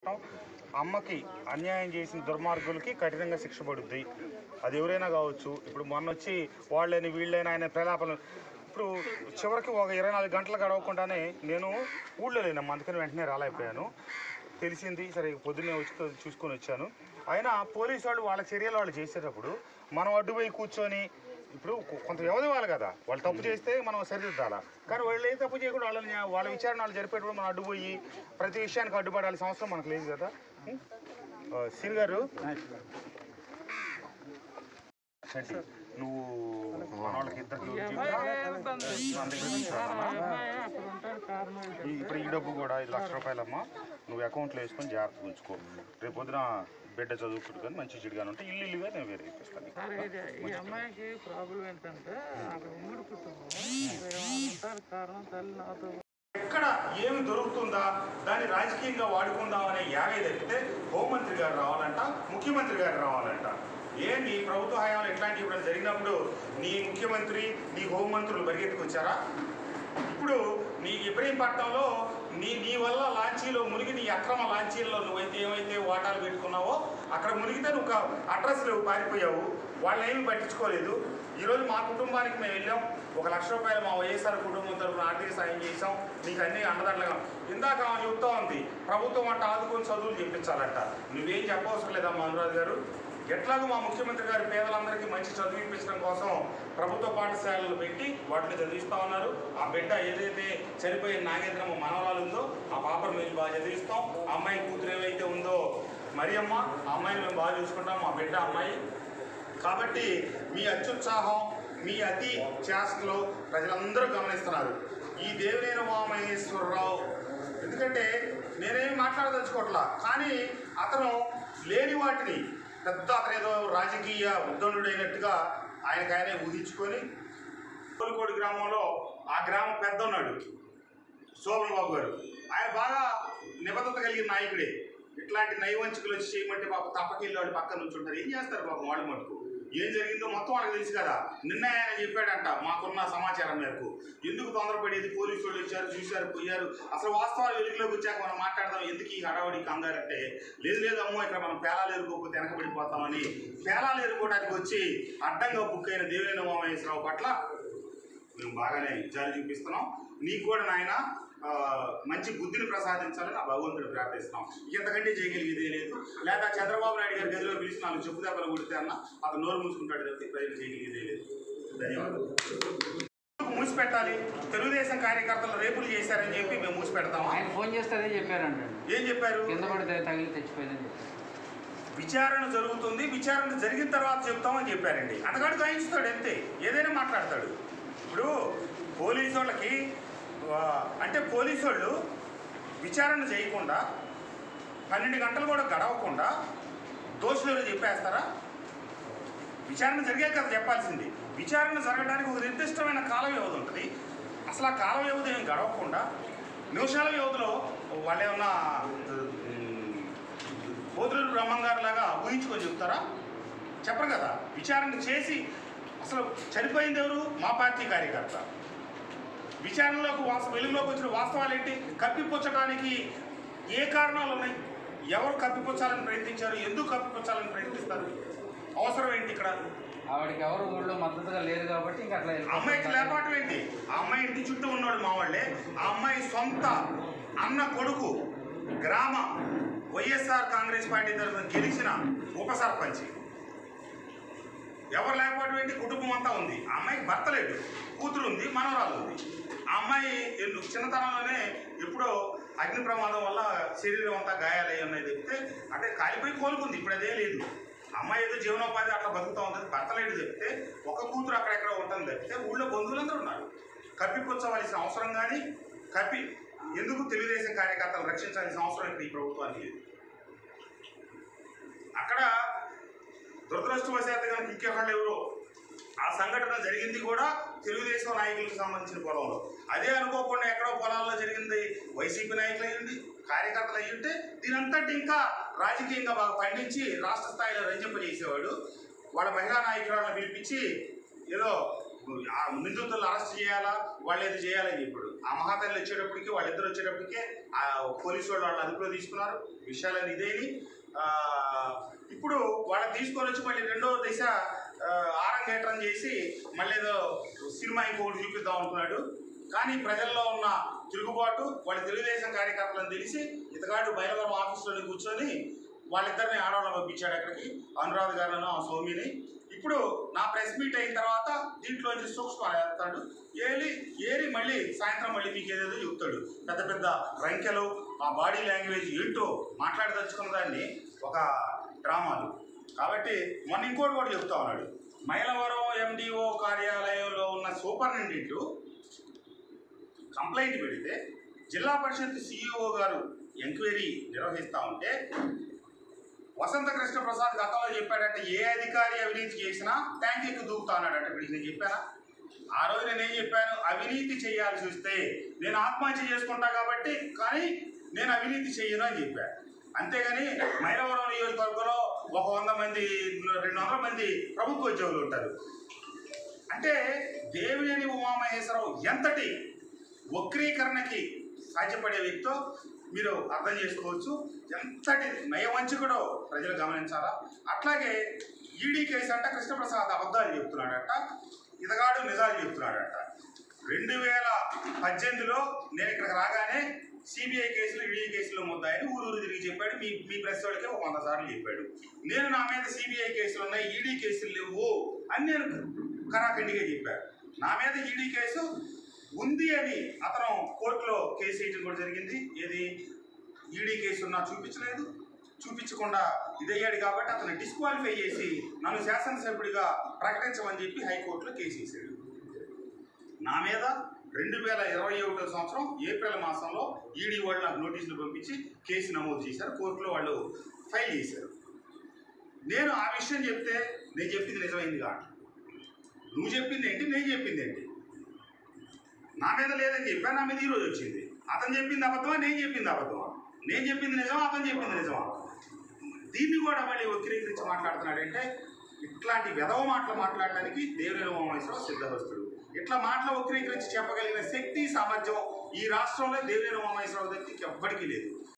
అమ్మకి అన్యాయం చేసిన దుర్మార్గులకి కఠినంగా శిక్ష పడుద్ది అది ఎవరైనా కావచ్చు ఇప్పుడు మొన్న వచ్చి వాళ్ళని వీళ్ళని ఆయన ప్రలాపన ఇప్పుడు చివరికి ఒక ఇరవై నాలుగు గంటలు గడవకుండానే నేను ఊళ్ళో లేనమ్మా అందుకని వెంటనే రాలేకపోయాను తెలిసింది సరే పొద్దున్నే వచ్చి చూ- చూసుకొని వచ్చాను అయినా పోలీసు వాళ్ళు వాళ్ళ చర్యలు వాళ్ళు చేసేటప్పుడు మనం అడ్డుపోయి కూర్చొని ఇప్పుడు కొ- కొంత వ్యవధి వాళ్ళు కదా వాళ్ళు తప్పు చేస్తే మనం సరిదిద్దాలా కానీ వాళ్ళు ఏ తప్పు చేయకుండా వాళ్ళని న్యా- వాళ్ళ విచారణ వాళ్ళు జరిపేటప్పుడు మనం అడ్డుపోయి ప్రతి విషయానికి అడ్డుపడాల్సిన అవసరం మనకు లేదు కదా ఉం? ఆ, సిరి గారు శెట్టి, నువ్వు మన వాళ్ళకి ఇద్దరికి ఇప్పుడు ఈ డబ్బు కూడా ఐదు లక్షల రూపాయలమ్మా నువ్వు అకౌంట్లో వేసుకొని జాగ్రత్తగా ఉంచుకో రేపు పొద్దున బిడ్డ చదువుకుంటు కానీ మంచి చెడుగానే ఉంటే ఇల్లు ఇల్లుగా నేను వేరే ఇప్పిస్తాను సార్ ఇది ఈ అమ్మాయికి ప్రాబ్లం ఏంటంటే అక్కడ ఉమ్మడి కుటుంబం ఇరవై మంది ఉంటారు కారణం తల్లి నాతో ఎక్కడ ఏమి దొరుకుతుందా దాన్ని రాజకీయంగా వాడుకుందాం అనే యాగ తప్పితే హోంమంత్రి గారు రావాలంట ముఖ్యమంత్రి గారు రావాలంట ఏ నీ ప్రభుత్వ హయాంలో ఇట్లాంటి ఇప్పుడు జరిగినప్పుడు నీ ముఖ్యమంత్రి నీ హోంమంత్రులు పరిగెత్తుకొచ్చారా ఇప్పుడు నీ ఇబ్రహీంపట్నంలో నీ నీ వల్ల లాంచీలో మునిగి నీ అక్రమ లాంచీల్లో నువ్వైతే ఏమైతే వాటాలు పెట్టుకున్నావో అక్కడ మునిగితే నువ్వు ఒక అడ్రస్ లేవు పారిపోయావు వాళ్ళని ఏమీ పట్టించుకోలేదు ఈరోజు మా కుటుంబానికి మేము వెళ్ళాం ఒక లక్ష రూపాయలు మా వైఎస్ఆర్ కుటుంబం తరఫున ఆర్థిక సాయం చేసాం నీకు అన్ని అండదండగా ఇందాక ఆమె చెప్తా ఉంది ప్రభుత్వం అంట ఆదుకొని చదువులు చెప్పించాలంట నువ్వేం చెప్పవసరం లేదమ్మా అనురాధ్ గారు ఎట్లాగో మా ముఖ్యమంత్రి గారు పేదలందరికీ మంచి చదువు ఇప్పించడం కోసం ప్రభుత్వ పాఠశాలలు పెట్టి వాటిని చదివిస్తా ఉన్నారు ఆ బిడ్డ ఏదైతే చనిపోయిన నాగేంద్రమ్మ మనవరాలు ఉందో ఆ పాపను మేము బాగా చదివిస్తాం ఆ అమ్మాయి కూతురు ఏమైతే ఉందో మరి అమ్మ ఆ అమ్మాయిని మేము బాగా చూసుకుంటాం మా బిడ్డ అమ్మాయి కాబట్టి మీ అత్యుత్సాహం మీ అతి చేష్టలు ప్రజలందరూ గమనిస్తున్నారు ఈ దేవినేని వామహేశ్వరరావు ఎందుకంటే నేనేమి మాట్లాడదలుచుకోవట్లా కానీ అతను లేని వాటిని పెద్ద అతను ఏదో రాజకీయ ఉద్దండుడైనట్టుగా ఆయనకు ఆయనే ఊహించుకొని కోలికోడి గ్రామంలో ఆ గ్రామం పెద్ద ఉన్నాడు శోభన్ బాబు గారు ఆయన బాగా నిబద్ధత కలిగిన నాయకుడే ఇట్లాంటి నైవంచికలు వచ్చి చేయమంటే పాప తప్పకెళ్ళి వాడు పక్కన నుంచి ఉంటారు ఏం చేస్తారు పాపం వాళ్ళు మటుకు ఏం జరిగిందో మొత్తం వాళ్ళకి తెలుసు కదా నిన్న ఆయన చెప్పాడంట మాకున్న సమాచారం మేరకు ఎందుకు తొందరపడేది పోలీసు వాళ్ళు వచ్చారు చూశారు పోయారు అసలు వాస్తవాలు వెలుగులోకి వచ్చాక మనం మాట్లాడదాం ఎందుకు ఈ హడావడి కంగారంటే లేదు లేదు అమ్మో ఇక్కడ మనం పేలాలు ఎరుకోకపోతే వెనకబడిపోతామని పేలాలు ఎరుకోవడానికి వచ్చి అడ్డంగా బుక్ అయిన దేవేంద్ర మహేశ్వరరావు పట్ల మేము బాగానే జాలి చూపిస్తున్నాం నీకు కూడా నాయన ఆ, మంచి బుద్ధిని ప్రసాదించాలని ఆ భగవంతుడు ప్రార్థిస్తున్నాం ఇంతకంటే చేయగలిగేదే లేదు లేదా చంద్రబాబు నాయుడు గారి గదిలో పిలిచి నాలుగు చెప్పు దెబ్బలు కొడితే అన్న అతను నోరు మూసుకుంటాడు తప్పితే ప్రజలు చేయగలిగేదే లేదు ధన్యవాదాలు మూసి పెట్టాలి తెలుగుదేశం కార్యకర్తలు రేపులు చేశారని చెప్పి మేము మూసి పెడతామా ఆయన ఫోన్ చేస్తే అదే చెప్పారంట ఏం చెప్పారు కింద పడితే తగిలి తెచ్చిపోయిందని చెప్పారు విచారణ జరుగుతుంది విచారణ జరిగిన తర్వాత చెప్తామని చెప్పారండి అతగాడు గాయించుతాడు అంతే ఏదైనా మాట్లాడతాడు ఇప్పుడు పోలీసు వాళ్ళకి ఆ, అంటే పోలీసు వాళ్ళు విచారణ చేయకుండా పన్నెండు గంటలు కూడా గడవకుండా దోషులు చెప్పేస్తారా విచారణ జరిగాక కదా చెప్పాల్సింది విచారణ జరగడానికి ఒక నిర్దిష్టమైన కాల వ్యవధి ఉంటుంది అసలు ఆ కాల వ్యవధి ఏం గడవకుండా నిమిషాల వ్యవధిలో వాళ్ళు ఏమన్నా పోతులూరు బ్రహ్మంగారు లాగా ఊహించుకొని చెప్తారా చెప్పరు కదా విచారణ చేసి అసలు చనిపోయింది ఎవరు మా పార్టీ కార్యకర్త విచారణలోకి వాస్త వెలుగులోకి వచ్చిన వాస్తవాలు ఏంటి కప్పిపుచ్చడానికి ఏ కారణాలు ఉన్నాయి ఎవరు కప్పిపుచ్చాలని ప్రయత్నించారు ఎందుకు కప్పిపుచ్చాలని ప్రయత్నిస్తారు అవసరం ఏంటి ఇక్కడ ఆవిడకి ఎవరు ఊళ్ళో మద్దతుగా లేరు కాబట్టి ఇంకా అట్లా ఆ అమ్మాయికి లేపాటం ఏంటి ఆ అమ్మాయి ఇంటి చుట్టూ ఉన్నాడు మా వాళ్ళే ఆ అమ్మాయి సొంత అన్న కొడుకు గ్రామ వైఎస్ఆర్ కాంగ్రెస్ పార్టీ తరఫున గెలిచిన ఉప సర్పంచ్ ఎవరు లేకపోవడం ఏంటి కుటుంబం అంతా ఉంది ఆ అమ్మాయికి భర్త లేడు కూతురు ఉంది మనవరాలు ఉంది ఆ అమ్మాయి ఎన్ను- చిన్నతనంలోనే ఎప్పుడో అగ్ని ప్రమాదం వల్ల శరీరం అంతా గాయాలయ్యి ఉన్నాయి చెప్తే అంటే కాలిపోయి కోలుకుంది ఇప్పుడు అదే లేదు అమ్మాయి ఏదో జీవనోపాధి అట్లా బతుకుతా ఉంటుంది భర్త లేడు చెప్తే ఒక కూతురు అక్కడెక్కడ ఉంటుంది చెప్తే ఊళ్ళో బంధువులందరూ ఉన్నారు కప్పిపుచ్చవలసిన అవసరం కానీ కప్పి ఎందుకు తెలుగుదేశం కార్యకర్తలు రక్షించాల్సిన అవసరం ఇక్కడ ఈ ప్రభుత్వానికి లేదు అక్కడ దురదృష్టవశాత్తు కనుక ఇంకెవరు ఎవరో ఆ సంఘటన జరిగింది కూడా తెలుగుదేశం నాయకులకు సంబంధించిన పొలంలో అదే అనుకోకుండా ఎక్కడో పొలాల్లో జరిగింది వైసీపీ నాయకులు అయ్యింది కార్యకర్తలు అయ్యి ఉంటే దీనంతటి ఇంకా రాజకీయంగా బాగా పండించి రాష్ట్ర స్థాయిలో రంజింపజేసేవాడు వాళ్ళ మహిళా నాయకురాలను పిలిపించి ఏదో ఆ నిందితులను అరెస్ట్ చేయాలా వాళ్ళు ఏదో చేయాలని చెప్పాడు ఆ మహాతల్లి వచ్చేటప్పటికి వాళ్ళిద్దరు వచ్చేటప్పటికే ఆ పోలీసు వాళ్ళు వాళ్ళని అదుపులో తీసుకున్నారు విషయాలని ఇదేని ఆ, ఇప్పుడు వాళ్ళని తీసుకొని వచ్చి మళ్ళీ రెండో దిశ ఆ, ఆరంగేట్రం చేసి మళ్ళీ ఏదో సినిమా ఇంకొకటి చూపిద్దాం అనుకున్నాడు కానీ ప్రజల్లో ఉన్న తిరుగుబాటు వాళ్ళ తెలుగుదేశం కార్యకర్తలను తెలిసి ఇతగాడు బయలువరం ఆఫీస్లోని కూర్చొని వాళ్ళిద్దరిని ఆడవాళ్ళని పంపించాడు అక్కడికి అనురాధ గారులను ఆ సౌమిని ఇప్పుడు నా ప్రెస్ మీట్ అయిన తర్వాత దీంట్లోంచి సూక్ష్మాలు వేస్తాడు ఏలి ఏరి మళ్ళీ సాయంత్రం మళ్ళీ మీకు ఏదేదో చెప్తాడు పెద్ద పెద్ద రంకెలు ఆ బాడీ లాంగ్వేజ్ ఏంటో మాట్లాడదలుచుకున్న దాన్ని ఒక డ్రామాలు కాబట్టి మొన్న ఇంకోటి కూడా చెప్తా ఉన్నాడు మైలవరం ఎండిఓ కార్యాలయంలో ఉన్న సూపరింటెండెంట్ కంప్లైంట్ పెడితే జిల్లా పరిషత్ సిఇఓ గారు ఎంక్వైరీ నిర్వహిస్తూ ఉంటే వసంత కృష్ణ ప్రసాద్ గతంలో చెప్పాడంటే ఏ అధికారి అవినీతి చేసినా ట్యాంక్ ఎక్కి దూకుతా అన్నాడంటే ఇప్పుడు నేను చెప్పానా ఆ రోజు నేను ఏం చెప్పాను అవినీతి చేయాల్సి వస్తే నేను ఆత్మహత్య చేసుకుంటా కాబట్టి కానీ నేను అవినీతి చెయ్యను అని చెప్పాను అంతేగాని మైలవరం నియోజకవర్గంలో ఒక వంద మంది రెండు వందల మంది ప్రభుత్వ ఉద్యోగులు ఉంటారు అంటే దేవినేని ఉమామహేశ్వరరావు ఎంతటి వక్రీకరణకి సాధ్యపడే వ్యక్తో మీరు అర్థం చేసుకోవచ్చు ఎంతటి నయవంచకుడో ప్రజలు గమనించాలా అట్లాగే ఈడీ కేసు అంట కృష్ణప్రసాద్ అబద్ధాలు చెప్తున్నాడట ఇతగాడు నిజాలు చెప్తున్నాడట రెండు వేల పద్దెనిమిదిలో నేను ఇక్కడికి రాగానే సిబిఐ కేసులు ఈడీ కేసులో ముద్దాయని ఊరు ఊరు తిరిగి చెప్పాడు మీ మీ ప్రెస్ వాళ్ళకి ఒక వంద సార్లు చెప్పాడు నేను నా మీద సిబిఐ కేసులు ఉన్నాయి ఈడీ కేసులు లేవు అని నేను కరాఖండిగా చెప్పాను నా మీద ఈడీ కేసు ఉంది అని అతను కోర్టులో కేసు వేయడం కూడా జరిగింది ఏది ఈడీ కేసు ఉన్నా చూపించలేదు చూపించకుండా ఇదయ్యాడు కాబట్టి అతను డిస్క్వాలిఫై చేసి నన్ను శాసనసభ్యుడిగా ప్రకటించమని చెప్పి హైకోర్టులో కేసు వేసాడు నా మీద రెండు వేల ఇరవై ఒకటో సంవత్సరం ఏప్రిల్ మాసంలో ఈడీ వాళ్ళు నాకు నోటీసులు పంపించి కేసు నమోదు చేశారు కోర్టులో వాళ్ళు ఫైల్ చేశారు నేను ఆ విషయం చెప్తే నేను చెప్పింది నిజమైంది కాదు నువ్వు చెప్పింది ఏంటి నేను చెప్పింది ఏంటి నా మీద లేదని చెప్పా నా మీద ఈరోజు వచ్చింది అతను చెప్పింది అబద్ధమా నేను చెప్పింది అబద్ధమా నేను చెప్పింది నిజమా అతను చెప్పింది నిజమా దీన్ని కూడా మళ్ళీ వక్రీకరించి మాట్లాడుతున్నాడంటే ఇట్లాంటి వెధవ మాటలు మాట్లాడడానికి దేవినేని ఉమామహేశ్వరరావు సిద్ధహస్తుడు ఇట్లా మాటలు వక్రీకరించి చెప్పగలిగిన శక్తి సామర్థ్యం ఈ రాష్ట్రంలో దేవినేని ఉమామహేశ్వరరావు దగ్గరికి ఎవ్వడికి లేదు